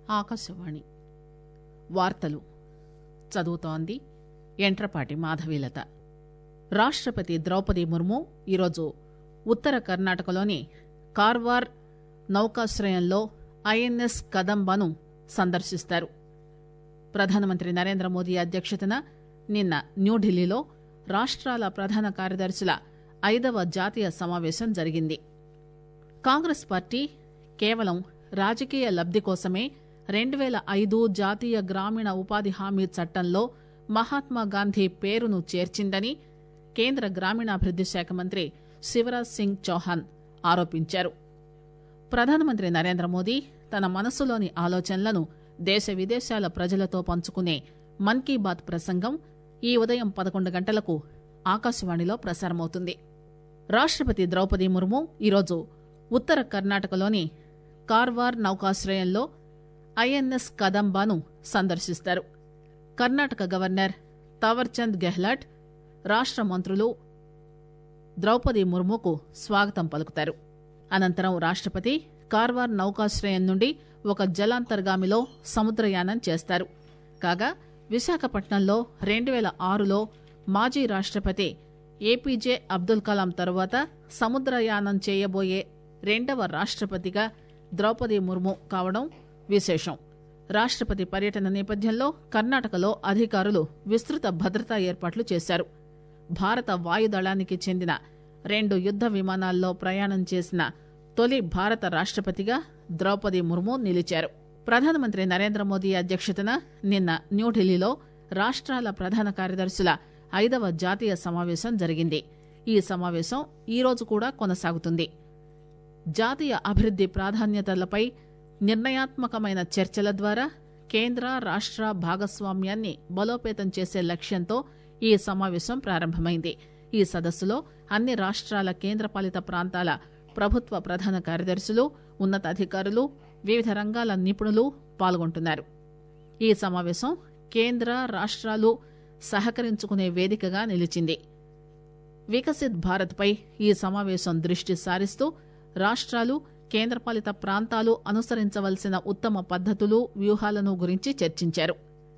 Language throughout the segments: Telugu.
ఆకాశవాణి వార్తలు చదువుతోంది ఎంట్రపాటి మాధవీలత రాష్టపతి ద్రౌపది ముర్ము ఈరోజు ఉత్తర కర్ణాటకలోని కార్వార్ నౌకాశ్రయంలో ఐఎన్ఎస్ కదంబను సందర్శిస్తారు ప్రధానమంత్రి నరేంద్ర మోదీ అధ్యక్షతన నిన్న న్యూఢిల్లీలో రాష్ట్రాల ప్రధాన కార్యదర్శుల ఐదవ జాతీయ సమావేశం జరిగింది కాంగ్రెస్ పార్టీ కేవలం రాజకీయ లబ్ది కోసమే రెండు పేల ఐదు జాతీయ గ్రామీణ ఉపాధి హామీ చట్టంలో మహాత్మాగాంధీ పేరును చేర్చిందని కేంద్ర గ్రామీణాభివృద్ది శాఖ మంత్రి శివరాజ్ సింగ్ చౌహాన్ ఆరోపించారు ప్రధానమంత్రి నరేంద్ర మోదీ తన మనసులోని ఆలోచనలను దేశ విదేశాల ప్రజలతో పంచుకునే మన్ కీ బాత్ ప్రసంగం ఈ ఉదయం పదకొండు గంటలకు ఆకాశవాణిలో ప్రసారమవుతుంది రాష్టపతి ద్రౌపది ముర్ము ఈరోజు ఉత్తర కర్ణాటకలోని కార్వార్ నౌకాశ్రయంలో ఐఎన్ఎస్ కదంబాను సందర్శిస్తారు కర్ణాటక గవర్నర్ తావర్చంద్ గెహ్లాట్ రాష్ట మంత్రులు ద్రౌపది ముర్ముకు స్వాగతం పలుకుతారు అనంతరం రాష్టపతి కార్వార్ నౌకాశ్రయం నుండి ఒక జలాంతర్గామిలో సముద్రయానం చేస్తారు కాగా విశాఖపట్నంలో రెండు పేల ఆరులో మాజీ రాష్టపతి ఏపీజే అబ్దుల్ కలాం తరువాత సముద్రయానం చేయబోయే రెండవ రాష్టపతిగా ద్రౌపది ముర్ము కావడం విశేషం రాష్టపతి పర్యటన నేపథ్యంలో కర్ణాటకలో అధికారులు విస్తృత భద్రతా ఏర్పాట్లు చేశారు భారత వాయుదళానికి చెందిన రెండు యుద్ద విమానాల్లో ప్రయాణం చేసిన తొలి భారత రాష్టపతిగా ద్రౌపది ముర్ము నిలిచారు ప్రధానమంత్రి నరేంద్ర మోదీ అధ్యక్షతన నిన్న న్యూఢిల్లీలో రాష్ట్రాల ప్రధాన కార్యదర్శుల ఐదవ జాతీయ సమావేశం జరిగింది ఈ సమావేశం ఈ రోజు కూడా కొనసాగుతుంది జాతీయ అభివృద్ది ప్రాధాన్యతలపై నిర్ణయాత్మకమైన చర్చల ద్వారా కేంద్ర రాష్ట్ర భాగస్వామ్యాన్ని బలోపేతం చేసే లక్ష్యంతో ఈ సమావేశం ప్రారంభమైంది ఈ సదస్సులో అన్ని రాష్ట్రాల కేంద్రపాలిత ప్రాంతాల ప్రభుత్వ ప్రధాన కార్యదర్శులు ఉన్నతాధికారులు వివిధ రంగాల నిపుణులు పాల్గొంటున్నారు ఈ సమావేశం కేంద్ర రాష్ట్రాలు సహకరించుకునే వేదికగా నిలిచింది వికసిత్ భారత్ పై ఈ సమావేశం దృష్టి సారిస్తూ రాష్ట్రాలు కేంద్రపాలిత ప్రాంతాలు అనుసరించవలసిన ఉత్తమ పద్దతులు వ్యూహాలను గురించి చర్చించారు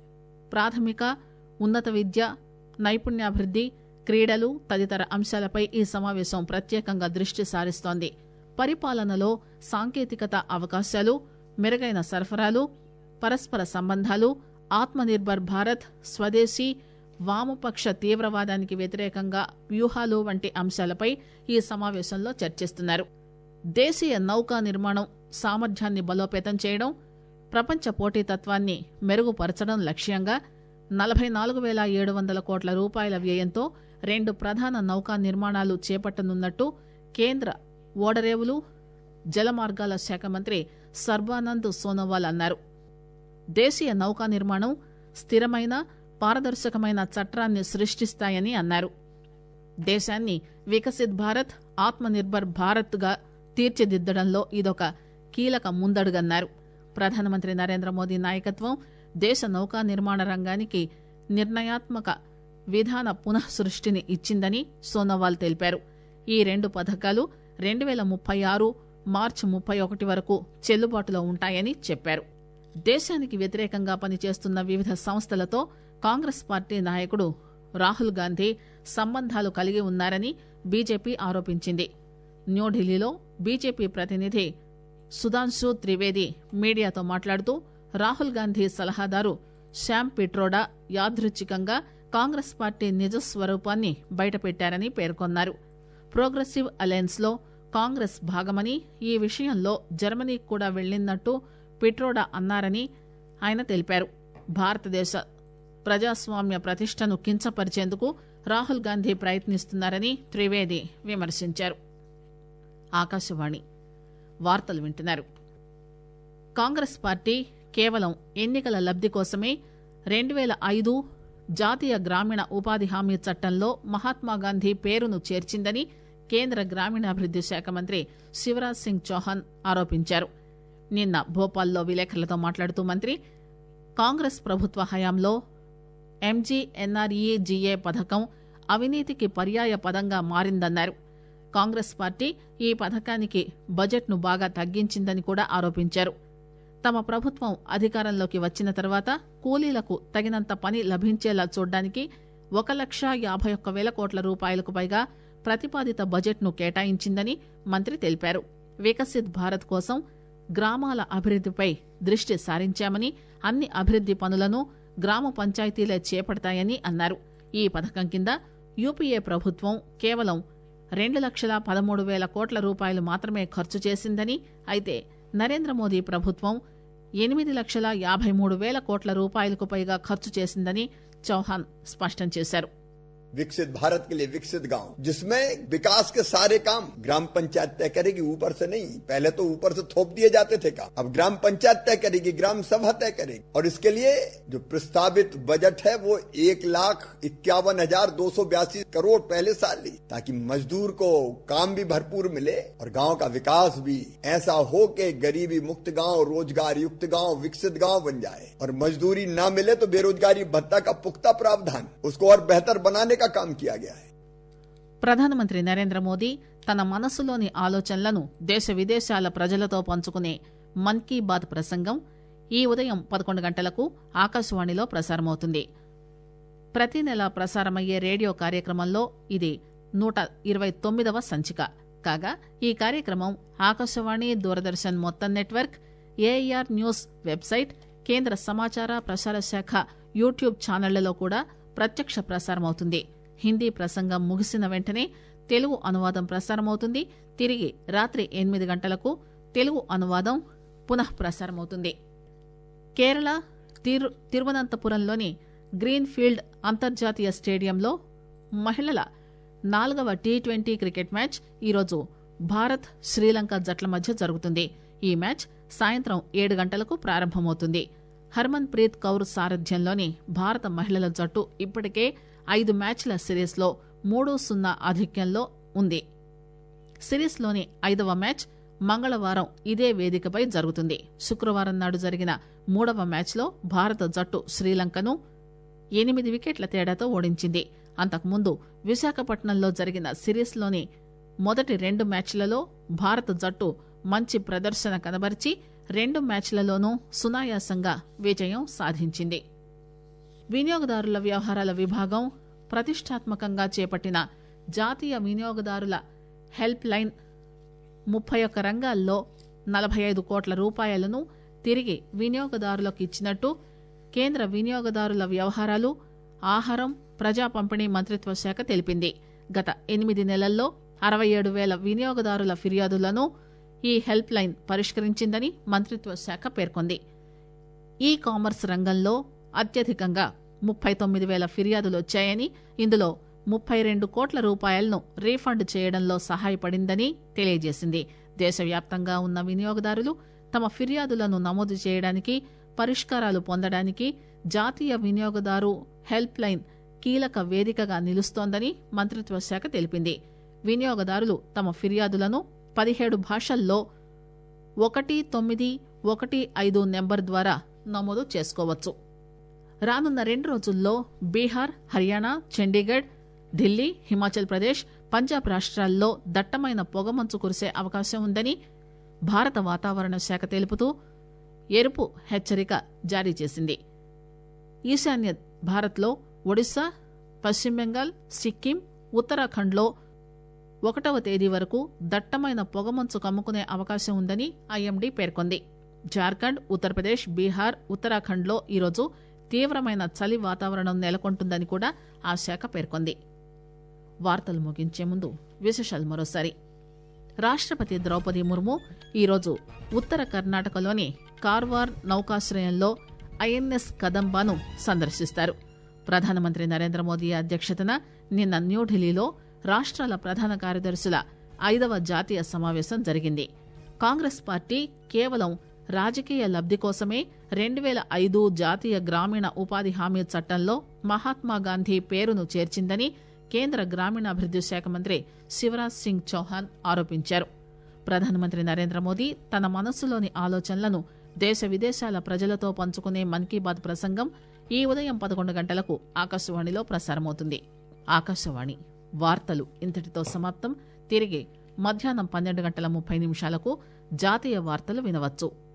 ప్రాథమిక ఉన్నత విద్య నైపుణ్యాభివృద్ది క్రీడలు తదితర అంశాలపై ఈ సమావేశం ప్రత్యేకంగా దృష్టి సారిస్తోంది పరిపాలనలో సాంకేతికత అవకాశాలు మెరుగైన సరఫరాలు పరస్పర సంబంధాలు ఆత్మనిర్భర్ భారత్ స్వదేశీ వామపక్ష తీవ్రవాదానికి వ్యతిరేకంగా వ్యూహాలు వంటి అంశాలపై ఈ సమావేశంలో చర్చిస్తున్నారు దేశీయ నౌకా నిర్మాణం సామర్థ్యాన్ని బలోపేతం చేయడం ప్రపంచ పోటీతత్వాన్ని మెరుగుపరచడం లక్ష్యంగా నలభై నాలుగు వేల ఏడు వందల కోట్ల రూపాయల వ్యయంతో రెండు ప్రధాన నౌకా నిర్మాణాలు చేపట్టనున్నట్టు కేంద్ర ఓడరేవులు జలమార్గాల శాఖ మంత్రి సర్బానంద్ సోనోవాల్ అన్నారు దేశీయ నౌకా నిర్మాణం స్థిరమైన పారదర్శకమైన చట్టాన్ని సృష్టిస్తాయని అన్నారు దేశాన్ని వికసిత్ భారత్ ఆత్మనిర్భర్ భారత్ గా తీర్చిదిద్దడంలో ఇదొక కీలక ముందడుగన్నారు ప్రధానమంత్రి నరేంద్ర మోదీ నాయకత్వం దేశ నౌకా నిర్మాణ రంగానికి నిర్ణయాత్మక విధాన పునఃసృష్టిని ఇచ్చిందని సోనోవాల్ తెలిపారు ఈ రెండు పథకాలు రెండు పేల ముప్పై ఆరు మార్చి ముప్పై ఒకటి వరకు చెల్లుబాటులో ఉంటాయని చెప్పారు దేశానికి వ్యతిరేకంగా పనిచేస్తున్న వివిధ సంస్థలతో కాంగ్రెస్ పార్టీ నాయకుడు రాహుల్ గాంధీ సంబంధాలు కలిగి ఉన్నారని బీజేపీ ఆరోపించింది న్యూఢిల్లీలో బీజేపీ ప్రతినిధి సుధాంశు త్రివేది మీడియాతో మాట్లాడుతూ రాహుల్ గాంధీ సలహాదారు శ్యామ్ పిట్రోడా యాదృచ్ఛికంగా కాంగ్రెస్ పార్టీ నిజ స్వరూపాన్ని బయటపెట్టారని పేర్కొన్నారు ప్రోగ్రెసివ్ అలయన్స్ లో కాంగ్రెస్ భాగమని ఈ విషయంలో జర్మనీ కూడా వెళ్లినట్టు పిట్రోడా అన్నారని ఆయన తెలిపారు భారతదేశ ప్రజాస్వామ్య ప్రతిష్టను కించపరిచేందుకు రాహుల్ గాంధీ ప్రయత్నిస్తున్నారని త్రివేది విమర్శించారు ఆకాశవాణి వార్తలు వింటున్నారు కాంగ్రెస్ పార్టీ కేవలం ఎన్నికల లబ్ది కోసమే రెండు పేల ఐదు జాతీయ గ్రామీణ ఉపాధి హామీ చట్టంలో మహాత్మాగాంధీ పేరును చేర్చిందని కేంద్ర గ్రామీణాభివృద్ది శాఖ మంత్రి శివరాజ్ సింగ్ చౌహాన్ ఆరోపించారు నిన్న భోపాల్లో విలేకరులతో మాట్లాడుతూ మంత్రి కాంగ్రెస్ ప్రభుత్వ హయాంలో ఎంజీఎన్ఆర్ఈజీఏ పథకం అవినీతికి పర్యాయ పదంగా మారిందన్నారు కాంగ్రెస్ పార్టీ ఈ పథకానికి బడ్జెట్ను బాగా తగ్గించిందని కూడా ఆరోపించారు తమ ప్రభుత్వం అధికారంలోకి వచ్చిన తర్వాత కూలీలకు తగినంత పని లభించేలా చూడ్డానికి ఒక లక్ష యాభై ఒక్క వేల కోట్ల రూపాయలకు పైగా ప్రతిపాదిత బడ్జెట్ను కేటాయించిందని మంత్రి తెలిపారు వికసిత్ భారత్ కోసం గ్రామాల అభివృద్దిపై దృష్టి సారించామని అన్ని అభివృద్ది పనులను గ్రామ పంచాయతీలే చేపడతాయని అన్నారు ఈ పథకం కింద యూపీఏ ప్రభుత్వం కేవలం రెండు లక్షల పదమూడు వేల కోట్ల రూపాయలు మాత్రమే ఖర్చు చేసిందని అయితే నరేంద్ర మోదీ ప్రభుత్వం ఎనిమిది లక్షల యాభై మూడు వేల కోట్ల రూపాయలకు పైగా ఖర్చు చేసిందని చౌహాన్ స్పష్టం చేశారు विकसित भारत के लिए विकसित गांव जिसमें विकास के सारे काम ग्राम पंचायत तय करेगी ऊपर से नहीं पहले तो ऊपर से थोप दिए जाते थे काम अब ग्राम पंचायत तय करेगी ग्राम सभा तय करेगी और इसके लिए जो प्रस्तावित बजट है वो एक लाख इक्यावन हजार दो सौ बयासी करोड़ पहले साल ली ताकि मजदूर को काम भी भरपूर मिले और गांव का विकास भी ऐसा हो कि गरीबी मुक्त गांव रोजगार युक्त गांव विकसित गांव बन जाए और मजदूरी न मिले तो बेरोजगारी भत्ता का पुख्ता प्रावधान उसको और बेहतर बनाने का काम किया गया है ప్రధానమంత్రి నరేంద్ర మోదీ తన మనసులోని ఆలోచనలను దేశ విదేశాల ప్రజలతో పంచుకునే మన్ కీ బాత్ ప్రసంగం ఈ ఉదయం పదకొండు గంటలకు ఆకాశవాణిలో ప్రసారమవుతుంది ప్రతి నెల ప్రసారమయ్యే రేడియో కార్యక్రమంలో ఇది నూట ఇరవై తొమ్మిదవ సంచిక కాగా ఈ కార్యక్రమం ఆకాశవాణి దూరదర్శన్ మొత్తం నెట్వర్క్ ఏఐఆర్ న్యూస్ వెబ్సైట్ కేంద్ర సమాచార ప్రసార శాఖ యూట్యూబ్ ఛానళ్లలో కూడా ప్రత్యక్ష ప్రసారమవుతుంది హిందీ ప్రసంగం ముగిసిన వెంటనే తెలుగు అనువాదం ప్రసారమవుతుంది తిరిగి రాత్రి ఎనిమిది గంటలకు తెలుగు అనువాదం పునః ప్రసారమవుతుంది కేరళ తిరు తిరువనంతపురంలోని గ్రీన్ ఫీల్డ్ అంతర్జాతీయ స్టేడియంలో మహిళల నాలుగవ టీ ట్వంటీ క్రికెట్ మ్యాచ్ ఈరోజు భారత్ శ్రీలంక జట్ల మధ్య జరుగుతుంది ఈ మ్యాచ్ సాయంత్రం ఏడు గంటలకు ప్రారంభమవుతుంది హర్మన్ ప్రీత్ కౌర్ సారథ్యంలోని భారత మహిళల జట్టు ఇప్పటికే ఐదు మ్యాచ్ల సిరీస్లో మూడు సున్నా ఆధిక్యంలో ఉంది సిరీస్లోని ఐదవ మ్యాచ్ మంగళవారం ఇదే వేదికపై జరుగుతుంది శుక్రవారం నాడు జరిగిన మూడవ మ్యాచ్లో భారత జట్టు శ్రీలంకను ఎనిమిది వికెట్ల తేడాతో ఓడించింది అంతకుముందు విశాఖపట్నంలో జరిగిన సిరీస్లోని మొదటి రెండు మ్యాచ్లలో భారత జట్టు మంచి ప్రదర్శన కనబరిచి రెండు మ్యాచ్లలోనూ సునాయాసంగా విజయం సాధించింది వినియోగదారుల వ్యవహారాల విభాగం ప్రతిష్టాత్మకంగా చేపట్టిన జాతీయ వినియోగదారుల హెల్ప్ లైన్ ముప్పై ఒక్క రంగాల్లో నలభై ఐదు కోట్ల రూపాయలను తిరిగి వినియోగదారులకు ఇచ్చినట్టు కేంద్ర వినియోగదారుల వ్యవహారాలు ఆహారం ప్రజా పంపిణీ మంత్రిత్వ శాఖ తెలిపింది గత ఎనిమిది నెలల్లో అరవై ఏడు వేల వినియోగదారుల ఫిర్యాదులను ఈ హెల్ప్ లైన్ పరిష్కరించిందని మంత్రిత్వ శాఖ పేర్కొంది ఈ కామర్స్ రంగంలో అత్యధికంగా ముప్పై తొమ్మిది వేల ఫిర్యాదులు వచ్చాయని ఇందులో ముప్పై రెండు కోట్ల రూపాయలను రీఫండ్ చేయడంలో సహాయపడిందని తెలియజేసింది దేశవ్యాప్తంగా ఉన్న వినియోగదారులు తమ ఫిర్యాదులను నమోదు చేయడానికి పరిష్కారాలు పొందడానికి జాతీయ వినియోగదారు హెల్ప్ లైన్ కీలక వేదికగా నిలుస్తోందని మంత్రిత్వ శాఖ తెలిపింది వినియోగదారులు తమ ఫిర్యాదులను పదిహేడు భాషల్లో ఒకటి తొమ్మిది ఒకటి ఐదు నెంబర్ ద్వారా నమోదు చేసుకోవచ్చు రానున్న రెండు రోజుల్లో బీహార్ హర్యానా చండీగఢ్ ఢిల్లీ హిమాచల్ ప్రదేశ్ పంజాబ్ రాష్ట్రాల్లో దట్టమైన పొగమంచు కురిసే అవకాశం ఉందని భారత వాతావరణ శాఖ తెలుపుతూ ఎరుపు హెచ్చరిక జారీ చేసింది ఈశాన్య భారత్లో ఒడిశా పశ్చిమ బెంగాల్ సిక్కిం ఉత్తరాఖండ్లో ఒకటవ తేదీ వరకు దట్టమైన పొగమంచు కమ్ముకునే అవకాశం ఉందని ఐఎండీ పేర్కొంది జార్ఖండ్ ఉత్తరప్రదేశ్ బీహార్ ఉత్తరాఖండ్లో ఈరోజు తీవ్రమైన చలి వాతావరణం నెలకొంటుందని కూడా ఆ శాఖ పేర్కొంది వార్తలు ముగించే ముందు విశేషాలు మరోసారి రాష్టపతి ద్రౌపది ముర్ము ఈరోజు ఉత్తర కర్ణాటకలోని కార్వార్ నౌకాశ్రయంలో ఐఎన్ఎస్ కదంబాను సందర్శిస్తారు ప్రధానమంత్రి నరేంద్ర మోదీ అధ్యక్షతన నిన్న న్యూఢిల్లీలో రాష్ట్రాల ప్రధాన కార్యదర్శుల ఐదవ జాతీయ సమావేశం జరిగింది కాంగ్రెస్ పార్టీ కేవలం రాజకీయ లబ్ది కోసమే రెండు వేల ఐదు జాతీయ గ్రామీణ ఉపాధి హామీ చట్టంలో మహాత్మాగాంధీ పేరును చేర్చిందని కేంద్ర గ్రామీణాభివృద్ది శాఖ మంత్రి శివరాజ్ సింగ్ చౌహాన్ ఆరోపించారు ప్రధానమంత్రి నరేంద్ర మోదీ తన మనస్సులోని ఆలోచనలను దేశ విదేశాల ప్రజలతో పంచుకునే మన్ కీ బాత్ ప్రసంగం ఈ ఉదయం పదకొండు గంటలకు ఆకాశవాణిలో ప్రసారమవుతుంది ఆకాశవాణి వార్తలు ఇంతటితో సమాప్తం తిరిగి మధ్యాహ్నం పన్నెండు గంటల ముప్పై నిమిషాలకు జాతీయ వార్తలు వినవచ్చు